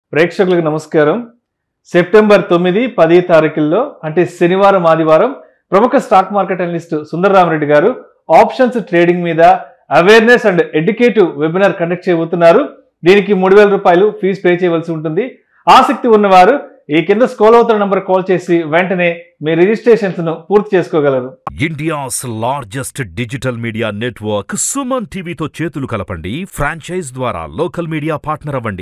ప్రేక్షకులకు నమస్కారం సెప్టెంబర్ తొమ్మిది పది తారీఖుల్లో అంటే శనివారం ఆదివారం ప్రముఖ స్టాక్ మార్కెట్ అనలిస్ట్ సుందరరామరెడ్డి గారు ఆప్షన్స్ ట్రేడింగ్ మీద awareness and educative webinar conduct చేయబోతున్నారు దీనికి మూడు వేల రూపాయలు ఫీజు పే చేయవలసి ఉంటుంది ఆసక్తి ఉన్నవారు ఈ కింద స్కోల్ అవుతున్న నంబర్ కాల్ చేసి వెంటనే మీ రిజిస్ట్రేషన్స్ ను పూర్తి చేసుకోగలరు India's largest digital media network Suman టీవీతో చేతులు కలపండి ఫ్రాంచైజ్ ద్వారా లోకల్ మీడియా పార్ట్నర్ అవ్వండి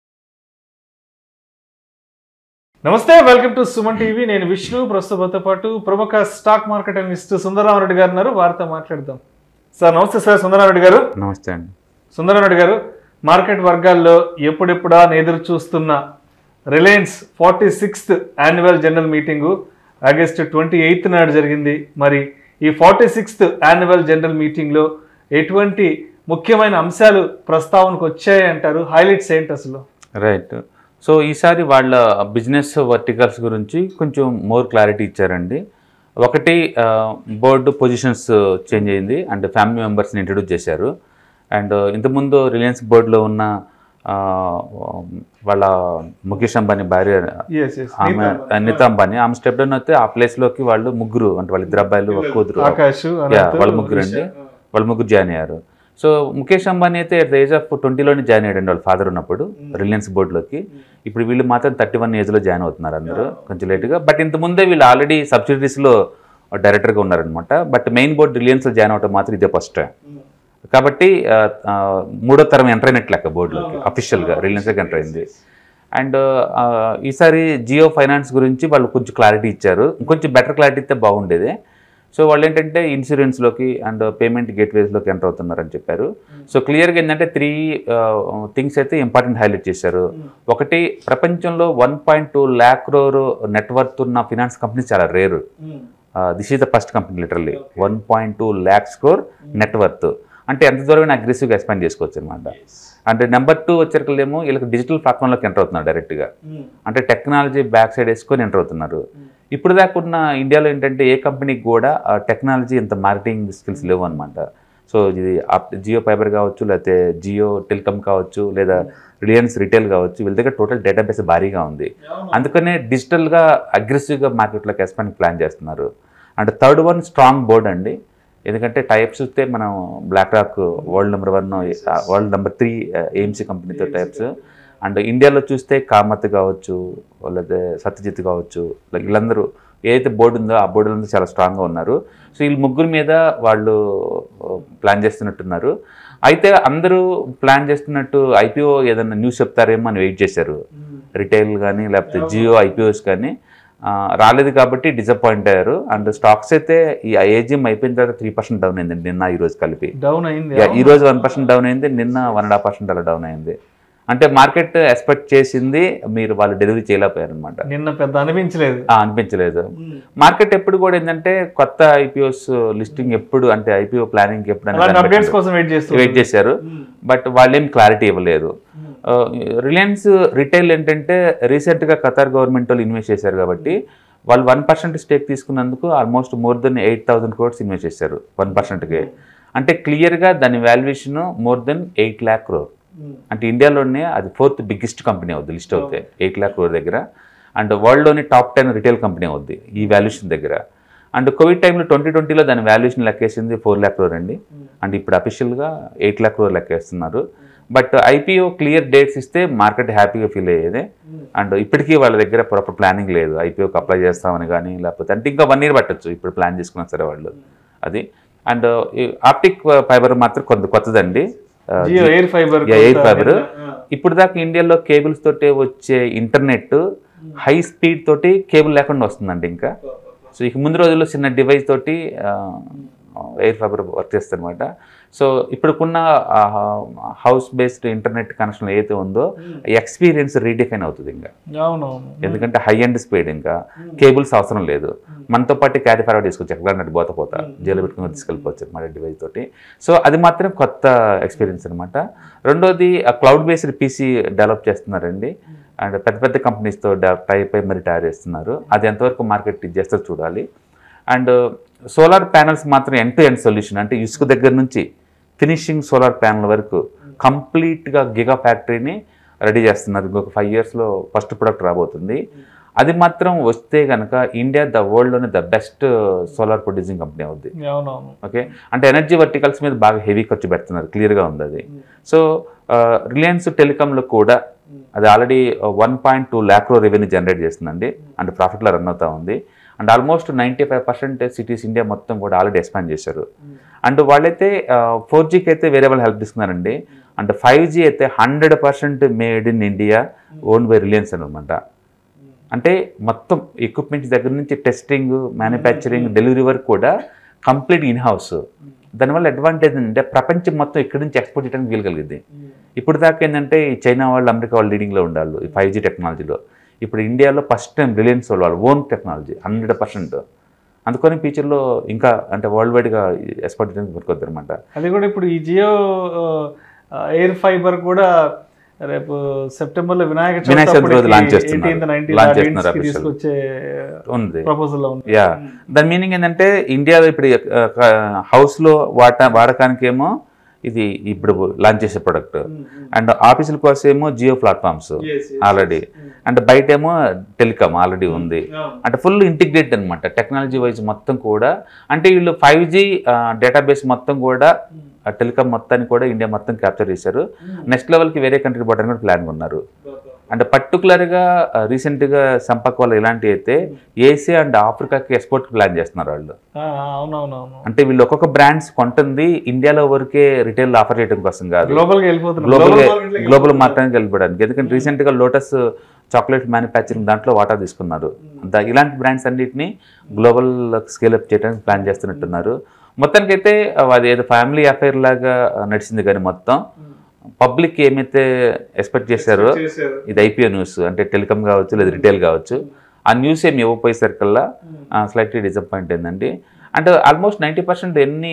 నమస్తే వెల్కమ్ టు సుమన్ టీవీ నేను విష్ణు ప్రస్తుతంతో పాటు ప్రముఖ స్టాక్ మార్కెట్ అనలిస్ట్ సుందరరామరెడ్డి గారు ఉన్నారు వారితో మాట్లాడదాం సార్ నమస్తే సార్ సుందరరామరెడ్డి గారు నమస్తే అండి సుందరరామరెడ్డి గారు మార్కెట్ వర్గాల్లో ఎప్పుడెప్పుడా అని ఎదురు చూస్తున్న Reliance forty sixth annual general meeting August twenty eighth నాడు జరిగింది మరి ఈ ఫార్టీ సిక్స్త్ యాన్యువల్ జనరల్ మీటింగ్లో ఎటువంటి ముఖ్యమైన అంశాలు ప్రస్తావనకు వచ్చాయి అంటారు హైలైట్స్ ఏంటి అసలు రైట్ సో ఈసారి వాళ్ళ బిజినెస్ వర్టికల్స్ గురించి కొంచెం మోర్ క్లారిటీ ఇచ్చారండి ఒకటి బోర్డు పొజిషన్స్ చేంజ్ అయింది అండ్ ఫ్యామిలీ మెంబర్స్ని ఇంట్రడ్యూస్ చేశారు అండ్ ఇంతకుముందు రిలయన్స్ బోర్డులో ఉన్న ఆ, వాళ్ళ ముఖేష్ అంబానీ భార్య ఎస్ ఎస్ ఆమె అనిత అంబానీ ఆమె స్టెప్ డౌన్ అయితే ఆ ప్లేస్లోకి వాళ్ళు ముగ్గురు అంటే వాళ్ళ ఇద్దరు అబ్బాయిలు ఒక కూతురు ఆకాష్ యా వాళ్ళ ముగ్గురు అండి వాళ్ళ ముగ్గురు జాయిన్ అయ్యారు సో ముఖేష్ అంబానీ అయితే అట్ ద ఏజ్ ఆఫ్ ట్వంటీలోనే జాయిన్ అయ్యాడు వాళ్ళ ఫాదర్ ఉన్నప్పుడు రిలయన్స్ బోర్డులోకి ఇప్పుడు వీళ్ళు మాత్రం థర్టీ వన్ ఏజ్లో జాయిన్ అవుతున్నారు అందరూ కొంచెం లేట్గా బట్ ఇంత ముందే వీళ్ళు ఆల్రెడీ సబ్సిడరీస్లో డైరెక్టర్గా ఉన్నారనమాట బట్ మెయిన్ బోర్డు రిలయన్స్లో జాయిన్ అవడం మాత్రం ఇదే ఫస్ట్ టైం కాబట్టి ఆ, ఆ, మూడో తరం ఎంటర్ అయినట్లు లెక్క బోర్డులోకి అఫీషియల్గా రిలయన్స్కి ఎంటర్ అయింది అండ్ ఆ, ఈసారి జియో ఫైనాన్స్ గురించి వాళ్ళు కొంచెం క్లారిటీ ఇచ్చారు ఇంకొంచెం బెటర్ క్లారిటీ ఇస్తే బాగుండేది సో వాళ్ళు ఏంటంటే ఇన్సూరెన్స్లోకి అండ్ పేమెంట్ గేట్వేస్లోకి ఎంటర్ అవుతున్నారని చెప్పారు సో క్లియర్గా ఏంటంటే త్రీ థింగ్స్ అయితే ఇంపార్టెంట్ హైలైట్ చేశారు ఒకటి ప్రపంచంలో one point two lakh crore net worth ఉన్న ఫినాన్స్ కంపెనీస్ చాలా rare this is the first company literally one point two lakhs crore net worth అంటే ఎంత దూరమైనా అగ్రెసివ్గా ఎక్స్పాండ్ చేసుకోవచ్చు అనమాట అంటే నెంబర్ టూ వచ్చేసరికేమో వీళ్ళకి డిజిటల్ ప్లాట్ఫామ్లోకి ఎంటర్ అవుతున్నారు డైరెక్ట్గా అంటే టెక్నాలజీ బ్యాక్ సైడ్ వేసుకొని ఎంటర్ అవుతున్నారు ఇప్పుడు దాకా ఉన్న ఇండియాలో ఏంటంటే ఏ కంపెనీకి కూడా టెక్నాలజీ ఇంత మార్కెటింగ్ స్కిల్స్ లేవు అనమాట సో ఇది జియో ఫైబర్ కావచ్చు లేకపోతే జియో టెలికామ్ కావచ్చు లేదా రిలయన్స్ రిటైల్ కావచ్చు వీళ్ళ దగ్గర టోటల్ డేటాబేస్ భారీగా ఉంది అందుకనే డిజిటల్గా అగ్రెసివ్గా మార్కెట్లోకి ఎక్స్పాండ్ ప్లాన్ చేస్తున్నారు and third one strong board అండి ఎందుకంటే టైప్స్ చూస్తే మనం BlackRock world number one world number three AMC కంపెనీతో టైప్స్ అండ్ ఇండియాలో చూస్తే కామత్ కావచ్చు లేదా సత్యజిత్ కావచ్చు like వీళ్ళందరూ ఏదైతే బోర్డు ఉందో ఆ బోర్డులందరూ చాలా స్ట్రాంగ్గా ఉన్నారు సో వీళ్ళు ముగ్గురు మీద వాళ్ళు ప్లాన్ చేస్తున్నట్టున్నారు అయితే అందరూ ప్లాన్ చేస్తున్నట్టు ఐపీఓ ఏదైనా న్యూస్ చెప్తారేమో అని వెయిట్ చేశారు రిటైల్ కానీ లేకపోతే జియో ఐపీఓస్ కానీ ఆ, రాలేదు కాబట్టి డిసప్పాయింట్ అయ్యారు అండ్ స్టాక్స్ అయితే ఈ ఏజిఎం అయిపోయిన తర్వాత త్రీ పర్సెంట్ డౌన్ అయింది నిన్న ఈ రోజు కలిపి డౌన్ అయింది యా, ఈ రోజు వన్ పర్సెంట్ డౌన్ అయింది నిన్న వన్ అండ్ హాఫ్ పర్సెంట్ అలా డౌన్ అయింది అంటే మార్కెట్ ఎక్స్పెక్ట్ చేసింది మీరు వాళ్ళు డెలివరీ చేయలేకపోయారు అనమాట నిన్న పెద్ద అనిపించలేదు అనిపించలేదు మార్కెట్ ఎప్పుడు కూడా ఏంటంటే కొత్త ఐపీఓస్ లిస్టింగ్ ఎప్పుడు అంటే ఐపీఓ ప్లానింగ్ ఎప్పుడు అలాంటి అనేది అప్డేట్స్ కోసం వెయిట్ చేస్తూ వెయిట్ చేశారు బట్ వాళ్ళేం క్లారిటీ ఇవ్వలేదు రిలయన్స్ రిటైల్ ఏంటంటే రీసెంట్గా ఖతార్ గవర్నమెంట్ వాళ్ళు ఇన్వెస్ట్ చేశారు కాబట్టి వాళ్ళు వన్ పర్సెంట్ స్టేక్ తీసుకున్నందుకు almost more than eight thousand crores invest చేశారు వన్ పర్సెంట్కి అంటే క్లియర్గా దాని valuation more than eight lakh crore అంటే ఇండియాలోనే అది ఫోర్త్ బిగ్గెస్ట్ కంపెనీ అవుద్ది లిస్ట్ అవుతాయి ఎయిట్ ల్యాక్ క్రోర్ దగ్గర అండ్ వరల్డ్లోని టాప్ టెన్ రిటైల్ కంపెనీ అవుద్ది ఈ వాల్యుయేషన్ దగ్గర అండ్ కోవిడ్ టైంలో ట్వంటీ ట్వంటీలో దాని వాల్యుయేషన్ లెక్కేసింది ఫోర్ ల్యాక్ క్రోర్ అండి అండ్ ఇప్పుడు అఫీషియల్గా ఎయిట్ ల్యాక్ క్రోర్ లెక్కేస్తున్నారు బట్ ఐపీఓ క్లియర్ డేట్స్ ఇస్తే మార్కెట్ హ్యాపీగా ఫీల్ అయ్యేది అండ్ ఇప్పటికీ వాళ్ళ దగ్గర ప్రాపర్ ప్లానింగ్ లేదు ఐపీఓకి అప్లై చేస్తామని కానీ లేకపోతే అంటే ఇంకా వన్ ఇయర్ పట్టచ్చు ఇప్పుడు ప్లాన్ చేసుకున్నా సరే వాళ్ళు అది అండ్ ఆప్టిక్ ఫైబర్ మాత్రం కొంత కొత్తదండి Jio air fibre air fibre ఇప్పుడు దాకా ఇండియాలో కేబుల్స్ తోటే వచ్చే ఇంటర్నెట్ హై స్పీడ్ తోటి కేబుల్ లేకుండా వస్తుందండి ఇంకా సో ఇక ముందు రోజుల్లో చిన్న డివైస్ తోటి ఎయిర్ ఫైబర్ వర్క్ చేస్తారనమాట సో ఇప్పుడుకున్న హౌస్ బేస్డ్ ఇంటర్నెట్ కనెక్షన్ ఏదైతే ఉందో ఎక్స్పీరియన్స్ రీడిఫైన్ అవుతుంది ఇంకా అవునవును ఎందుకంటే హై అండ్ స్పీడ్ ఇంకా కేబుల్స్ అవసరం లేదు మనతో పాటు క్యారీ ఫార్వర్డ్ తీసుకోవచ్చు ఎక్కడ పోత పోతా జైలు పెట్టుకుని తీసుకెళ్ళిపోవచ్చు అనమాట డివైస్ తోటి సో అది మాత్రం కొత్త ఎక్స్పీరియన్స్ అనమాట రెండోది క్లౌడ్ బేస్డ్ పీసీ డెవలప్ చేస్తున్నారండి అండ్ పెద్ద పెద్ద కంపెనీస్తో టైప్ అయి మరి తయారు చేస్తున్నారు అది ఎంతవరకు మార్కెట్ ఇది చేస్తారో చూడాలి అండ్ సోలార్ ప్యానల్స్ మాత్రం ఎండ్ టు ఎండ్ సొల్యూషన్ అంటే ఇసుక దగ్గర నుంచి ఫినిషింగ్ సోలార్ ప్యానల్ వరకు కంప్లీట్గా గిగా ఫ్యాక్టరీని రెడీ చేస్తున్నారు ఇంకొక ఫైవ్ ఇయర్స్లో ఫస్ట్ ప్రొడక్ట్ రాబోతుంది అది మాత్రం వస్తే కనుక ఇండియా ద వరల్డ్లోనే the best solar producing company అవుద్ది అవునవును ఓకే అంటే ఎనర్జీ వర్టికల్స్ మీద బాగా హెవీ ఖర్చు పెడుతున్నారు క్లియర్గా ఉంది అది సో రిలయన్స్ టెలికాంలో కూడా అది already one point two lakh crore revenue generate చేస్తుందండి అండ్ ప్రాఫిట్లో రన్ అవుతా ఉంది and almost ninety five percent cities India మొత్తం కూడా ఆల్రెడీ ఎక్స్పాండ్ చేశారు అండ్ వాళ్ళైతే ఫోర్ జీకి అయితే వేరే వాళ్ళు హెల్ప్ ఇస్తున్నారండి అండ్ ఫైవ్ జీ అయితే hundred percent made in India own by Reliance అనమాట అంటే మొత్తం ఎక్విప్మెంట్స్ దగ్గర నుంచి టెస్టింగ్ మ్యానుఫ్యాక్చరింగ్ డెలివరీ వరకు కూడా కంప్లీట్ ఇన్ హౌస్ దానివల్ల అడ్వాంటేజ్ ఏంటంటే ప్రపంచం మొత్తం ఇక్కడి నుంచి ఎక్స్పోర్ట్ చేయడానికి వీలుగలిగింది ఇప్పుడు దాకా ఏంటంటే ఈ చైనా వాళ్ళు అమెరికా వాళ్ళు లీడింగ్లో ఉండాలి ఈ ఫైవ్ జీ టెక్నాలజీలో ఇప్పుడు ఇండియాలో ఫస్ట్ టైం రిలయన్స్ వాళ్ళు వాళ్ళు ఓన్ టెక్నాలజీ హండ్రెడ్ పర్సెంట్ అందుకని ఫ్యూచర్లో ఇంకా అంటే వరల్డ్ వైడ్గా ఎక్స్పోర్ట్ చేయడానికి పడుకోద్ది అనమాట అది కూడా ఇప్పుడు ఈ జియో ఎయిర్ ఫైబర్ కూడా రేపు సెప్టెంబర్ లో వినాయక వినాయక చవితి రోజు launch చేస్తున్నారు. ఎయిటీన్త్ నైన్టీన్ Launch చేస్తున్నారు official. తీసుకొచ్చే ఉంది ప్రపోజల్ లో ఉంది యా దాని మీనింగ్ ఏంటంటే ఇండియాలో ఇప్పుడు హౌస్లో వాట వాడకానికి ఏమో ఇది ఇప్పుడు లాంచ్ చేసే ప్రొడక్ట్ అండ్ ఆఫీసుల కోసం ఏమో జియో ప్లాట్ఫామ్స్ ఆల్రెడీ అండ్ బయట ఏమో టెలికామ్ ఆల్రెడీ ఉంది అంటే ఫుల్ ఇంటిగ్రేట్ అనమాట టెక్నాలజీ వైజ్ మొత్తం కూడా అంటే వీళ్ళు ఫైవ్ జీ డేటాబేస్ మొత్తం కూడా టెలికామ్ మొత్తాన్ని కూడా ఇండియా మొత్తం క్యాప్చర్ చేశారు నెక్స్ట్ లెవెల్కి వేరే కంట్రీ పోవడానికి కూడా ప్లాన్ ఉన్నారు అంటే పర్టికులర్గా రీసెంట్గా సంపర్క్ వాళ్ళు ఎలాంటి అయితే ఏసీ అండ్ ఆఫ్రికాకి ఎక్స్పోర్ట్ ప్లాన్ చేస్తున్నారు వాళ్ళు ఆ, అవునవునవును అంటే వీళ్ళు ఒక్కొక్క బ్రాండ్స్ కొంటుంది ఇండియాలో వరకే రిటైల్ ఆఫర్ చేయడం కోసం కాదు గ్లోబల్ గా వెళ్ళిపోతున్నారు గ్లోబల్ Global market లోకి గ్లోబల్ మార్కెట్కి వెళ్ళిపోవడానికి ఎందుకంటే రీసెంట్ గా లోటస్ చాక్లెట్ మ్యానుఫ్యాక్చరింగ్ దాంట్లో వాటా తీసుకున్నారు దా- ఇలాంటి బ్రాండ్స్ అన్నిటిని గ్లోబల్ స్కేల్ అప్ చేయడానికి ప్లాన్ చేస్తున్నట్టున్నారు మొత్తానికి అయితే అది ఏదో ఫ్యామిలీ అఫైర్ లాగా నడిచింది కానీ మొత్తం పబ్లిక్ ఏమైతే ఎక్స్పెక్ట్ చేశారో చేశారు. ఇది ఐపీఓ న్యూస్ అంటే టెలికామ్ కావచ్చు లేదా రిటైల్ కావచ్చు ఆ న్యూస్ ఏమి ఇవ్వపోయేసరికల్లా స్లైట్లీ డిసప్పాయింట్ అయిందండి అంటే ఆల్మోస్ట్ నైంటీ పర్సెంట్ ఎన్ని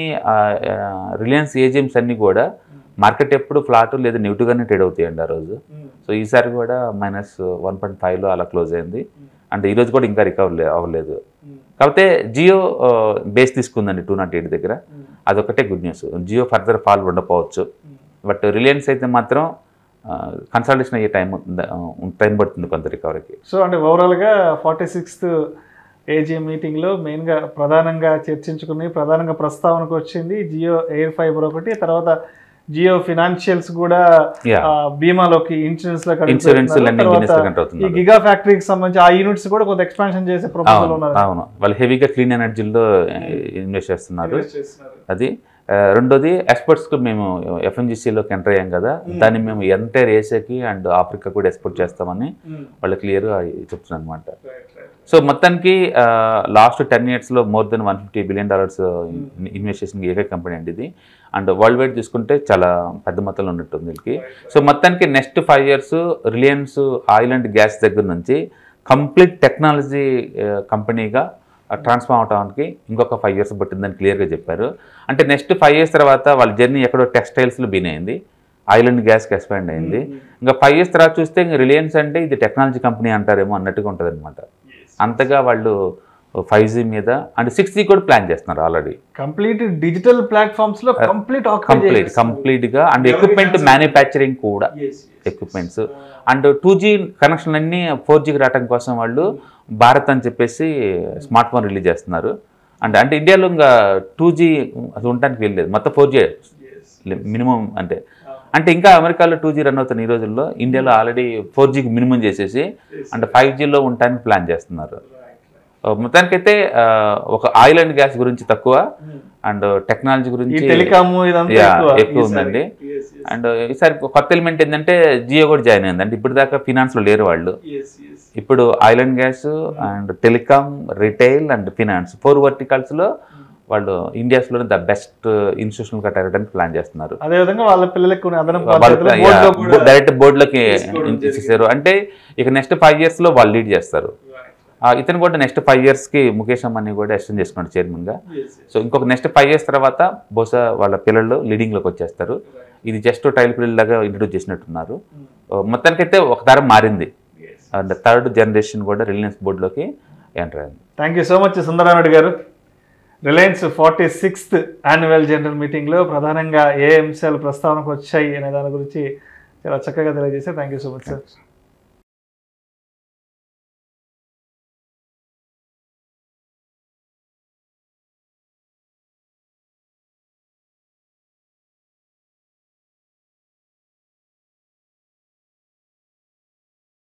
రిలయన్స్ ఏజిఎమ్స్ అన్నీ కూడా మార్కెట్ ఎప్పుడు ఫ్లాట్ లేదా నెగిటివ్గానే ట్రేడ్ అవుతాయండి ఆ రోజు సో ఈసారి కూడా మైనస్ వన్ పాయింట్ ఫైవ్లో అలా క్లోజ్ అయింది అంటే ఈ రోజు కూడా ఇంకా రికవర్ అవ్వలేదు కాకపోతే జియో బేస్ తీసుకుందండి టూ నాట్ ఎయిట్ దగ్గర అదొకటే good news Jio further fall ఉండకపోవచ్చు బట్ రిలయన్స్ అయితే మాత్రం కన్సల్టేషన్ అయ్యే టైం టైం పడుతుంది కొంత రికవరీకి సో అంటే ఓవరాల్ గా ఫార్టీ సిక్స్త్ ఏజీఎం మీటింగ్ లో మెయిన్ గా ప్రధానంగా చర్చించుకుని ప్రధానంగా ప్రస్తావనకు వచ్చింది జియో ఎయిర్ ఫైబర్ ఒకటి తర్వాత జియో ఫినాన్షియల్స్ కూడా Yeah. ఆ, బీమాలోకి ఇన్సూరెన్స్ లో ఇన్సూరెన్స్ లెండింగ్ బిజినెస్ తర్వాత కంటే ఈ అవుతుంది గిగా ఫ్యాక్టరీకి సంబంధించి ఆ యూనిట్స్ కూడా కొంత ఎక్స్పాన్షన్ చేసే ప్రపోజల్ ఉన్నారు అవును వాళ్ళు హెవీగా క్లీన్ ఎనర్జీలో ఇన్వెస్ట్ చేస్తున్నారు అది ఆ, రెండోది ఎక్స్పోర్ట్స్కి మేము ఎఫ్ఎంజీసీలోకి ఎంటర్ అయ్యాం కదా దాన్ని మేము ఎంటైర్ ఏషియాకి అండ్ ఆఫ్రికా కూడా ఎక్స్పోర్ట్ చేస్తామని వాళ్ళు క్లియర్గా చెప్తున్నారు అనమాట సో మొత్తానికి లాస్ట్ టెన్ ఇయర్స్లో more than one fifty billion dollars invest చేసిన ఏకైక కంపెనీ అండి ఇది అండ్ వరల్డ్ వైడ్ చూసుకుంటే చాలా పెద్ద మొత్తంలో ఉన్నట్టుంది వీళ్ళకి సో మొత్తానికి next five years Reliance oil and gas దగ్గర నుంచి కంప్లీట్ టెక్నాలజీ కంపెనీగా ట్రాన్స్ఫార్మ్ అవడానికి ఇంకొక ఫైవ్ ఇయర్స్ పట్టిందని క్లియర్గా చెప్పారు అంటే నెక్స్ట్ ఫైవ్ ఇయర్స్ తర్వాత వాళ్ళ జర్నీ ఎక్కడో టెక్స్టైల్స్లో బీన్ అయింది ఆయిల్ అండ్ గ్యాస్కి ఎక్స్పాండ్ అయింది ఇంకా ఫైవ్ ఇయర్స్ తర్వాత చూస్తే ఇంకా రిలయన్స్ అంటే ఇది టెక్నాలజీ కంపెనీ అంటారేమో అన్నట్టుగా ఉంటుంది అనమాట అంతగా వాళ్ళు ఫైవ్ జీ మీద అండ్ సిక్స్ జీ కూడా ప్లాన్ చేస్తున్నారు ఆల్రెడీ కంప్లీట్ డిజిటల్ ప్లాట్ఫామ్స్ లో కంప్లీట్ కంప్లీట్ కంప్లీట్గా అండ్ ఎక్విప్మెంట్ మ్యానుఫ్యాక్చరింగ్ కూడా equipments and two G connection అన్ని ఫోర్ జీకి రావడం కోసం వాళ్ళు భారత్ అని చెప్పేసి స్మార్ట్ ఫోన్ రిలీజ్ చేస్తున్నారు అండ్ అంటే ఇండియాలో ఇంకా టూ జీ అది ఉండడానికి వెళ్ళలేదు మొత్తం ఫోర్ జీ మినిమం అంటే అంటే ఇంకా అమెరికాలో టూ జీ రన్ అవుతున్న ఈ రోజుల్లో ఇండియాలో ఆల్రెడీ ఫోర్ జీకి మినిమం చేసేసి అంటే ఫైవ్ జీలో ఉండడానికి ప్లాన్ చేస్తున్నారు ఆ, మొత్తానికైతే ఆ, ఒక ఆయిల్ అండ్ గ్యాస్ గురించి తక్కువ అండ్ టెక్నాలజీ ఈ గురించి టెలికామ్ ఇదంతా Yeah, ఎక్కువ ఎక్కువ ఉందండి అండ్ ఈసారి కొత్త ఎలిమెంట్ ఏంటంటే జియో కూడా జాయిన్ అయింది అంటే ఇప్పుడు దాకా ఫినాన్స్ లో లేరు వాళ్ళు ఇప్పుడు oil and gas and telecom retail and finance four verticals లో వాళ్ళు ఇండియాస్ లో ద బెస్ట్ ఇన్స్టిట్యూషన్ కట్టడానికి ప్లాన్ చేస్తున్నారు అదే విధంగా వాళ్ళ పిల్లలకి కొన్ని అదనపు బాధ్యతలు board లో వాళ్ళు కూడా డైరెక్ట్ బోర్డులోకి తీసుకోవడం ఇచ్చేసారు అంటే ఇక నెక్స్ట్ ఫైవ్ ఇయర్స్ లో వాళ్ళు లీడ్ చేస్తారు ఆ, ఇతను కూడా నెక్స్ట్ ఫైవ్ ఇయర్స్ కి ముఖేష్ అంబానీ కూడా ఎక్స్టెండ్ చేసుకున్నాడు చైర్మన్ గా సో ఇంకొక నెక్స్ట్ ఫైవ్ ఇయర్స్ తర్వాత బహుశా వాళ్ళ పిల్లలు లీడింగ్ లోకి వచ్చేస్తారు ఇది జస్ట్ టైల్ పిల్లల లాగా ఇంట్రొడ్యూస్ చేసినట్టున్నారు ఆ, మొత్తానికైతే ఒక తరం మారింది అండ్ థర్డ్ జనరేషన్ కూడా రిలయన్స్ బోర్డులోకి ఎంటర్ అయింది thank you so much Sundarareddy గారు Reliance forty sixth annual general మీటింగ్లో ప్రధానంగా ఏ అంశాలు ప్రస్తావనకు వచ్చాయి అనే దాని గురించి చాలా చక్కగా తెలియజేశారు thank you so much sir